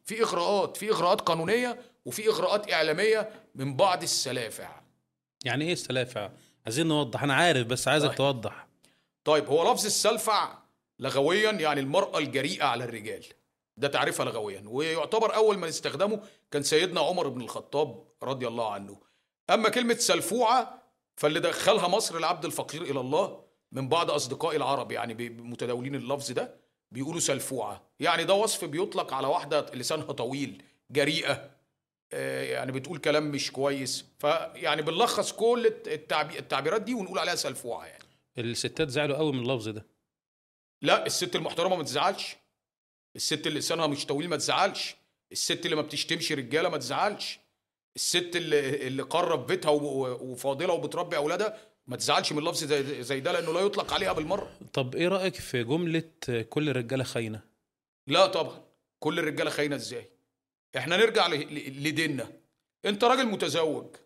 في اغراءات في اغراءات قانونيه وفي اغراءات اعلاميه من بعض السلافع يعني ايه السلافع عايزين نوضح انا عارف بس عايزك طيب. توضح طيب هو لفظ السلفع لغويا يعني المرأة الجريئة على الرجال ده تعريفها لغويا ويعتبر أول من استخدمه كان سيدنا عمر بن الخطاب رضي الله عنه أما كلمة سلفوعة فاللي دخلها مصر العبد الفقير إلى الله من بعض أصدقاء العرب يعني بي- متداولين اللفظ ده بيقولوا سلفوعة يعني ده وصف بيطلق على واحدة لسانها طويل جريئة آه، يعني بتقول كلام مش كويس فيعني بنلخص كل التعبي- التعبيرات دي ونقول عليها سلفوعة يعني الستات زعلوا قوي من اللفظ ده لا الست المحترمه ما تزعلش الست اللي لسانها مش طويل ما تزعلش الست اللي ما بتشتمش رجاله ما تزعلش الست اللي اللي قرب بيتها و- و- وفاضله وبتربي اولادها ما تزعلش من لفظ زي, زي ده لانه لا يطلق عليها بالمره طب ايه رايك في جمله كل الرجاله خاينه لا طبعا كل الرجاله خاينه ازاي احنا نرجع ل- ل- لديننا انت راجل متزوج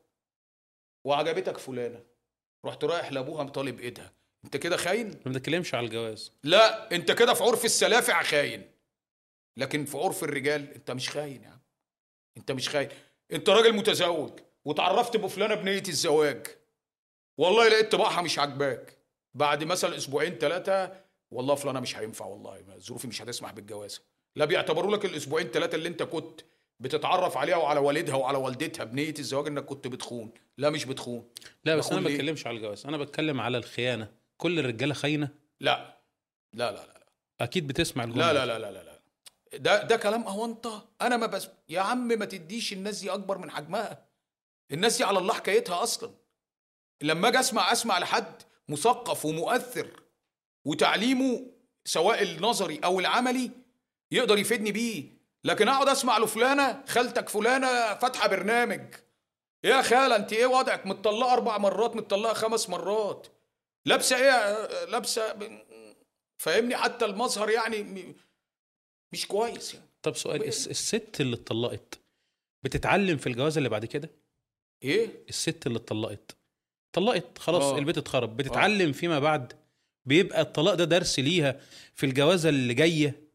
وعجبتك فلانه رحت رايح لابوها طالب ايدها انت كده خاين ما بنتكلمش على الجواز لا انت كده في عرف السلافع خاين لكن في عرف الرجال انت مش خاين يا عم انت مش خاين انت راجل متزوج وتعرفت بفلانه بنيه الزواج والله لقيت طباعها مش عاجباك بعد مثلا اسبوعين ثلاثه والله فلانه مش هينفع والله ظروفي مش هتسمح بالجواز لا بيعتبروا لك الاسبوعين ثلاثه اللي انت كنت بتتعرف عليها وعلى والدها وعلى والدتها بنيه الزواج انك كنت بتخون لا مش بتخون لا بس انا ما بخون ليه؟ بتكلمش على الجواز انا بتكلم على الخيانه كل الرجاله خاينه لا لا لا لا اكيد بتسمع الجمله لا لا لا لا لا لا ده ده كلام اونطه انا ما بس يا عم ما تديش الناس دي اكبر من حجمها الناس دي على الله حكايتها اصلا لما اجي اسمع اسمع لحد مثقف ومؤثر وتعليمه سواء النظري او العملي يقدر يفيدني بيه لكن اقعد اسمع لفلانه خالتك فلانه فاتحه برنامج يا خاله انت ايه وضعك متطلقه اربع مرات متطلقه خمس مرات لابسه ايه لابسه ب- فاهمني حتى المظهر يعني م- مش كويس يعني طب سؤال الس- الست اللي اتطلقت بتتعلم في الجواز اللي بعد كده ايه الست اللي اتطلقت طلقت خلاص آه. البيت اتخرب بتتعلم فيما بعد بيبقى الطلاق ده درس ليها في الجوازه اللي جايه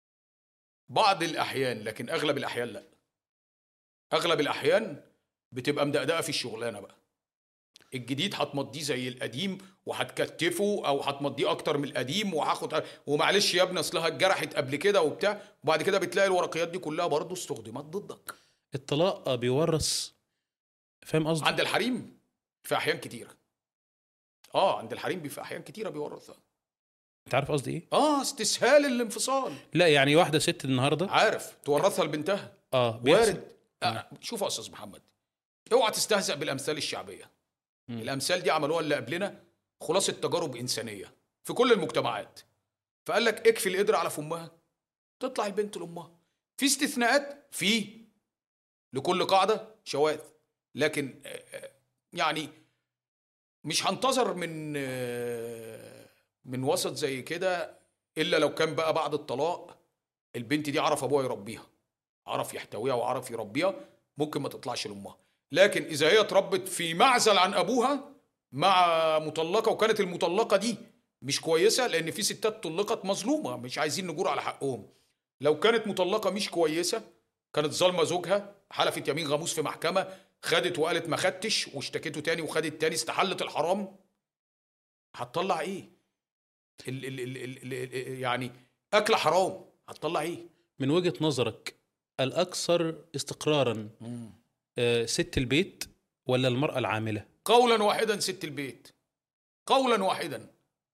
بعض الاحيان لكن اغلب الاحيان لا اغلب الاحيان بتبقى مدقدقه في الشغلانه بقى الجديد هتمضيه زي القديم وهتكتفه او هتمضيه اكتر من القديم وهاخد ومعلش يا ابني اصلها اتجرحت قبل كده وبتاع وبعد كده بتلاقي الورقيات دي كلها برضه استخدمت ضدك الطلاق بيورث فاهم قصدي عند الحريم في احيان كتيره اه عند الحريم في احيان كتيره بيورثها انت عارف قصدي ايه اه استسهال الانفصال لا يعني واحده ست النهارده عارف تورثها لبنتها اه بيحصل. وارد آه. شوف يا استاذ محمد اوعى تستهزأ بالامثال الشعبيه مم. الامثال دي عملوها اللي قبلنا خلاصه تجارب انسانيه في كل المجتمعات فقال لك اكفي القدر على فمها تطلع البنت لامها في استثناءات في لكل قاعده شواذ لكن آه، آه، يعني مش هنتظر من آه، من وسط زي كده الا لو كان بقى بعد الطلاق البنت دي عرف ابوها يربيها عرف يحتويها وعرف يربيها ممكن ما تطلعش لامها لكن اذا هي اتربت في معزل عن ابوها مع مطلقه وكانت المطلقه دي مش كويسه لان في ستات طلقت مظلومه مش عايزين نجور على حقهم لو كانت مطلقه مش كويسه كانت ظالمه زوجها حلفت يمين غموس في محكمه خدت وقالت ما خدتش واشتكته تاني وخدت تاني استحلت الحرام هتطلع ايه ال ال ال ال ال يعني اكل حرام هتطلع ايه من وجهه نظرك الاكثر استقرارا آه، ست البيت ولا المراه العامله قولا واحدا ست البيت قولا واحدا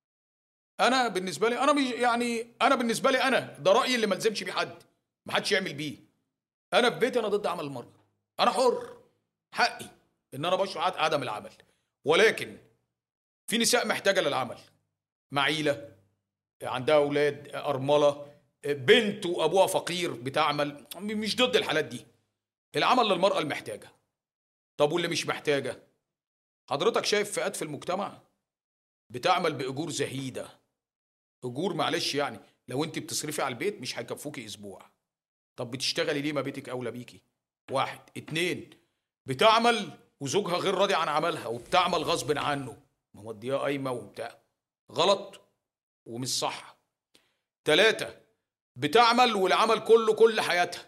انا بالنسبه لي انا مش يعني انا بالنسبه لي انا ده رايي اللي ما الزمش بيه حد ما حدش يعمل بيه انا في بيتي انا ضد عمل المراه انا حر حقي ان انا بشرع عدم العمل ولكن في نساء محتاجه للعمل معيله عندها اولاد ارمله بنت وابوها فقير بتعمل مش ضد الحالات دي العمل للمراه المحتاجه طب واللي مش محتاجه حضرتك شايف فئات في المجتمع بتعمل باجور زهيده اجور معلش يعني لو انت بتصرفي على البيت مش هيكفوكي اسبوع طب بتشتغلي ليه ما بيتك اولى بيكي واحد اتنين بتعمل وزوجها غير راضي عن عملها وبتعمل غصب عنه موديها قايمه وبتاع غلط ومش صح تلاتة بتعمل والعمل كله كل حياتها